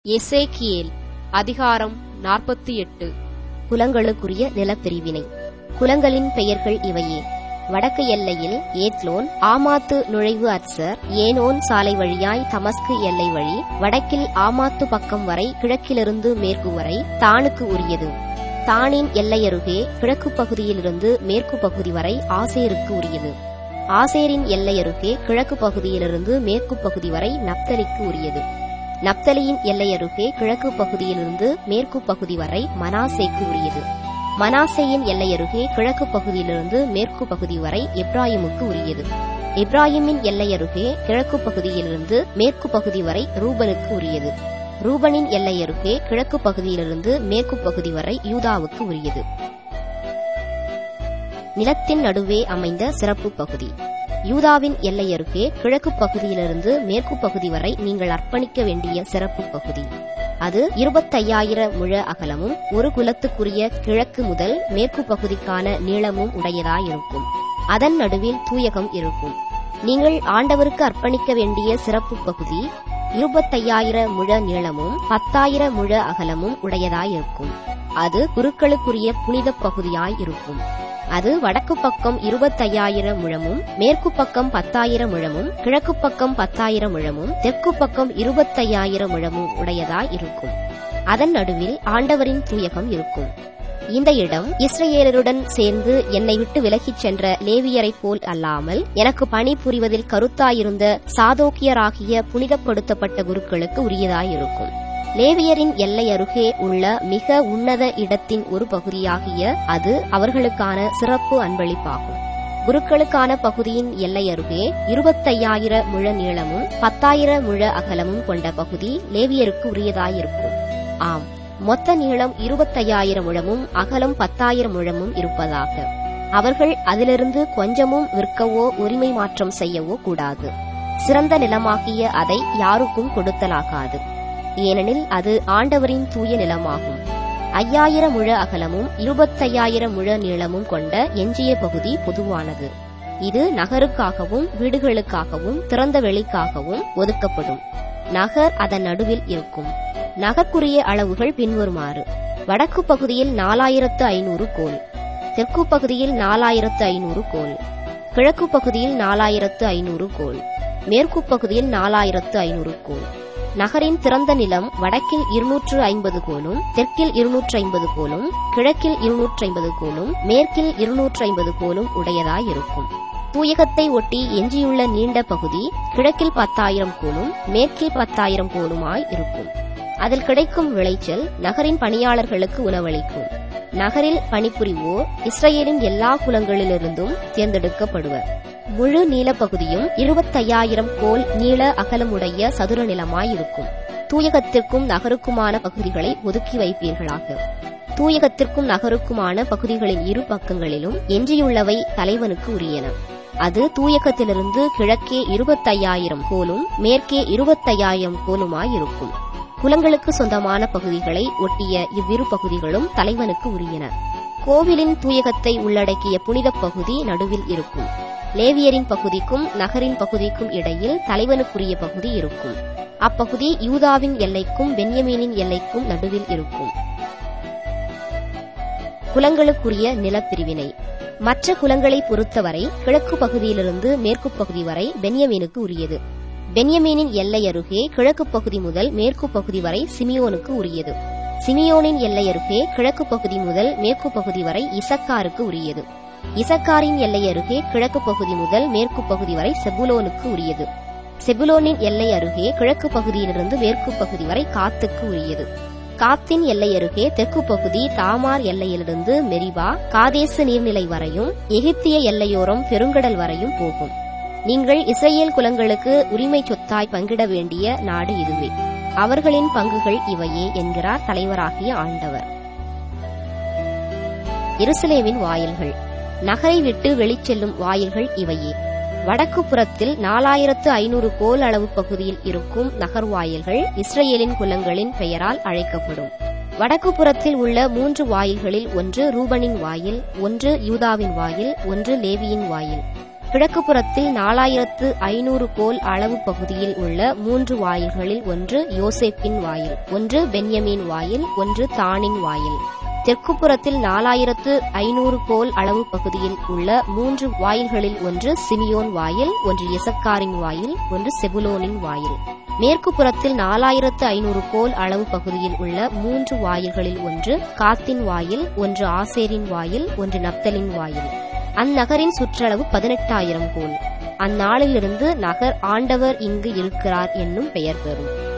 எசேக்கியேல் அதிகாரம் நாற்பத்தி எட்டு குலங்களுக்குரிய நிலப்பிரிவினை குலங்களின் பெயர்கள் இவையே வடக்கு எல்லையில் ஏத்லோன் ஆமாத்து நுழைவு அர்சர் ஏனோன் சாலை வழியாய் தமஸ்கு எல்லை வழி வடக்கில் ஆமாத்து பக்கம் வரை கிழக்கிலிருந்து மேற்கு வரை தானுக்கு உரியது தானின் எல்லையருகே கிழக்கு பகுதியிலிருந்து மேற்கு பகுதி வரை ஆசேருக்கு உரியது ஆசேரின் எல்லையருகே கிழக்கு பகுதியிலிருந்து மேற்கு பகுதி வரை நப்தலிக்கு உரியது நப்தலியின் எல்லையருகே கிழக்கு பகுதியிலிருந்து மேற்கு பகுதி வரை மனாசேக்கு உரியது மனாசேயின் எல்லையருகே கிழக்கு பகுதியிலிருந்து மேற்கு பகுதி வரை எப்ராயிமுக்கு உரியது எப்ராயிமின் எல்லையருகே கிழக்கு பகுதியிலிருந்து மேற்கு பகுதி வரை ரூபனுக்கு உரியது ரூபனின் எல்லையருகே கிழக்கு பகுதியிலிருந்து மேற்கு பகுதி வரை யூதாவுக்கு உரியது நிலத்தின் நடுவே அமைந்த சிறப்பு பகுதி யூதாவின் எல்லையருகே கிழக்கு பகுதியிலிருந்து மேற்கு பகுதி வரை நீங்கள் அர்ப்பணிக்க வேண்டிய சிறப்பு பகுதி அது இருபத்தையாயிரம் முழ அகலமும் ஒரு குலத்துக்குரிய கிழக்கு முதல் மேற்கு பகுதிக்கான நீளமும் உடையதாயிருக்கும் அதன் நடுவில் தூயகம் இருக்கும் நீங்கள் ஆண்டவருக்கு அர்ப்பணிக்க வேண்டிய சிறப்பு பகுதி இருபத்தையாயிரம் முழ நீளமும் பத்தாயிரம் முழ அகலமும் உடையதாயிருக்கும் அது குருக்களுக்குரிய புனித பகுதியாய் இருக்கும் அது வடக்கு பக்கம் இருபத்தையாயிரம் முழமும் மேற்கு பக்கம் பத்தாயிரம் முழமும் கிழக்கு பக்கம் பத்தாயிரம் முழமும் தெற்கு பக்கம் இருபத்தையாயிரம் முழமும் உடையதாய் இருக்கும் அதன் நடுவில் ஆண்டவரின் தூயகம் இருக்கும் இந்த இடம் இஸ்ரேலருடன் சேர்ந்து என்னை விட்டு விலகிச் சென்ற லேவியரைப் போல் அல்லாமல் எனக்கு பணி புரிவதில் கருத்தாயிருந்த சாதோக்கியராகிய புனிதப்படுத்தப்பட்ட குருக்களுக்கு உரியதாயிருக்கும் லேவியரின் எல்லை அருகே உள்ள மிக உன்னத இடத்தின் ஒரு பகுதியாகிய அது அவர்களுக்கான சிறப்பு அன்பளிப்பாகும் குருக்களுக்கான பகுதியின் எல்லை அருகே இருபத்தையாயிர முழ நீளமும் பத்தாயிர முழ அகலமும் கொண்ட பகுதி லேவியருக்கு உரியதாயிருக்கும் ஆம் மொத்த நீளம் இருபத்தையாயிரம் முழமும் அகலம் பத்தாயிரம் முழமும் இருப்பதாக அவர்கள் அதிலிருந்து கொஞ்சமும் விற்கவோ உரிமை மாற்றம் செய்யவோ கூடாது சிறந்த நிலமாகிய அதை யாருக்கும் கொடுத்தலாகாது ஏனெனில் அது ஆண்டவரின் தூய நிலமாகும் ஐயாயிரம் முழ அகலமும் இருபத்தையாயிரம் முழ நீளமும் கொண்ட எஞ்சிய பகுதி பொதுவானது இது நகருக்காகவும் வீடுகளுக்காகவும் திறந்த வெளிக்காகவும் ஒதுக்கப்படும் நகர் அதன் நடுவில் இருக்கும் நகர்க்குரிய அளவுகள் பின்வருமாறு வடக்கு பகுதியில் நாலாயிரத்து ஐநூறு கோல் தெற்கு பகுதியில் நாலாயிரத்து ஐநூறு கோல் கிழக்கு பகுதியில் நாலாயிரத்து ஐநூறு கோல் மேற்கு பகுதியில் நாலாயிரத்து ஐநூறு கோல் நகரின் திறந்த நிலம் வடக்கில் இருநூற்று ஐம்பது கோலும் தெற்கில் இருநூற்று ஐம்பது கோலும் கிழக்கில் இருநூற்று ஐம்பது கோலும் மேற்கில் இருநூற்று ஐம்பது கோலும் உடையதாயிருக்கும் தூயகத்தை ஒட்டி எஞ்சியுள்ள நீண்ட பகுதி கிழக்கில் பத்தாயிரம் கோலும் மேற்கில் பத்தாயிரம் கோலுமாய் இருக்கும் அதில் கிடைக்கும் விளைச்சல் நகரின் பணியாளர்களுக்கு உணவளிக்கும் நகரில் பணிபுரிவோர் இஸ்ரேலின் எல்லா குலங்களிலிருந்தும் தேர்ந்தெடுக்கப்படுவர் முழு நீளப்பகுதியும் இருபத்தையாயிரம் கோல் நீள அகலமுடைய சதுர நிலமாயிருக்கும் தூயகத்திற்கும் நகருக்குமான பகுதிகளை ஒதுக்கி வைப்பீர்களாக தூயகத்திற்கும் நகருக்குமான பகுதிகளின் இரு பக்கங்களிலும் எஞ்சியுள்ளவை தலைவனுக்கு உரியன அது தூயகத்திலிருந்து கிழக்கே இருபத்தையாயிரம் கோலும் மேற்கே இருபத்தையாயிரம் கோலுமாயிருக்கும் குலங்களுக்கு சொந்தமான பகுதிகளை ஒட்டிய இவ்விரு பகுதிகளும் தலைவனுக்கு உரியன கோவிலின் தூயகத்தை உள்ளடக்கிய புனித பகுதி நடுவில் இருக்கும் லேவியரின் பகுதிக்கும் நகரின் பகுதிக்கும் இடையில் தலைவனுக்குரிய பகுதி இருக்கும் அப்பகுதி யூதாவின் எல்லைக்கும் பென்யமீனின் எல்லைக்கும் நடுவில் இருக்கும் குலங்களுக்குரிய நிலப்பிரிவினை மற்ற குலங்களை பொறுத்தவரை கிழக்கு பகுதியிலிருந்து மேற்கு பகுதி வரை பென்யமீனுக்கு உரியது பென்யமீனின் எல்லை அருகே கிழக்கு பகுதி முதல் மேற்கு பகுதி வரை சிமியோனுக்கு உரியது சிமியோனின் எல்லை அருகே கிழக்கு பகுதி முதல் மேற்கு பகுதி வரை இசக்காருக்கு உரியது இசக்காரின் எல்லை அருகே கிழக்கு பகுதி முதல் மேற்கு பகுதி வரை செபுலோனுக்கு உரியது செபுலோனின் எல்லை அருகே கிழக்கு பகுதியிலிருந்து மேற்கு பகுதி வரை காத்துக்கு உரியது காத்தின் எல்லை அருகே தெற்கு பகுதி தாமார் எல்லையிலிருந்து மெரிபா காதேசு நீர்நிலை வரையும் எகிப்திய எல்லையோரம் பெருங்கடல் வரையும் போகும் நீங்கள் இஸ்ரேல் குலங்களுக்கு உரிமை சொத்தாய் பங்கிட வேண்டிய நாடு இதுவே அவர்களின் பங்குகள் இவையே என்கிறார் தலைவராகிய ஆண்டவர் எருசலேமின் வாயில்கள் நகரை விட்டு வெளிச்செல்லும் வாயில்கள் இவையே வடக்கு புறத்தில் நாலாயிரத்து ஐநூறு கோல் அளவு பகுதியில் இருக்கும் நகர் வாயில்கள் இஸ்ரேலின் குலங்களின் பெயரால் அழைக்கப்படும் வடக்கு புறத்தில் உள்ள மூன்று வாயில்களில் ஒன்று ரூபனின் வாயில் ஒன்று யூதாவின் வாயில் ஒன்று லேவியின் வாயில் கிழக்கு புறத்தில் நாலாயிரத்து ஐநூறு கோல் அளவு பகுதியில் உள்ள மூன்று வாயில்களில் ஒன்று யோசேப்பின் வாயில் ஒன்று பென்யமீன் வாயில் ஒன்று தானின் வாயில் தெற்கு புறத்தில் நாலாயிரத்து ஐநூறு கோல் அளவு பகுதியில் உள்ள மூன்று வாயில்களில் ஒன்று சிமியோன் வாயில் ஒன்று எசக்காரின் வாயில் ஒன்று செபுலோனின் வாயில் மேற்கு புறத்தில் நாலாயிரத்து ஐநூறு கோல் அளவு பகுதியில் உள்ள மூன்று வாயில்களில் ஒன்று காத்தின் வாயில் ஒன்று ஆசேரின் வாயில் ஒன்று நப்தலின் வாயில் அந்நகரின் சுற்றளவு பதினெட்டாயிரம் கோல் அந்நாளிலிருந்து நகர் ஆண்டவர் இங்கு இருக்கிறார் என்னும் பெயர் பெறும்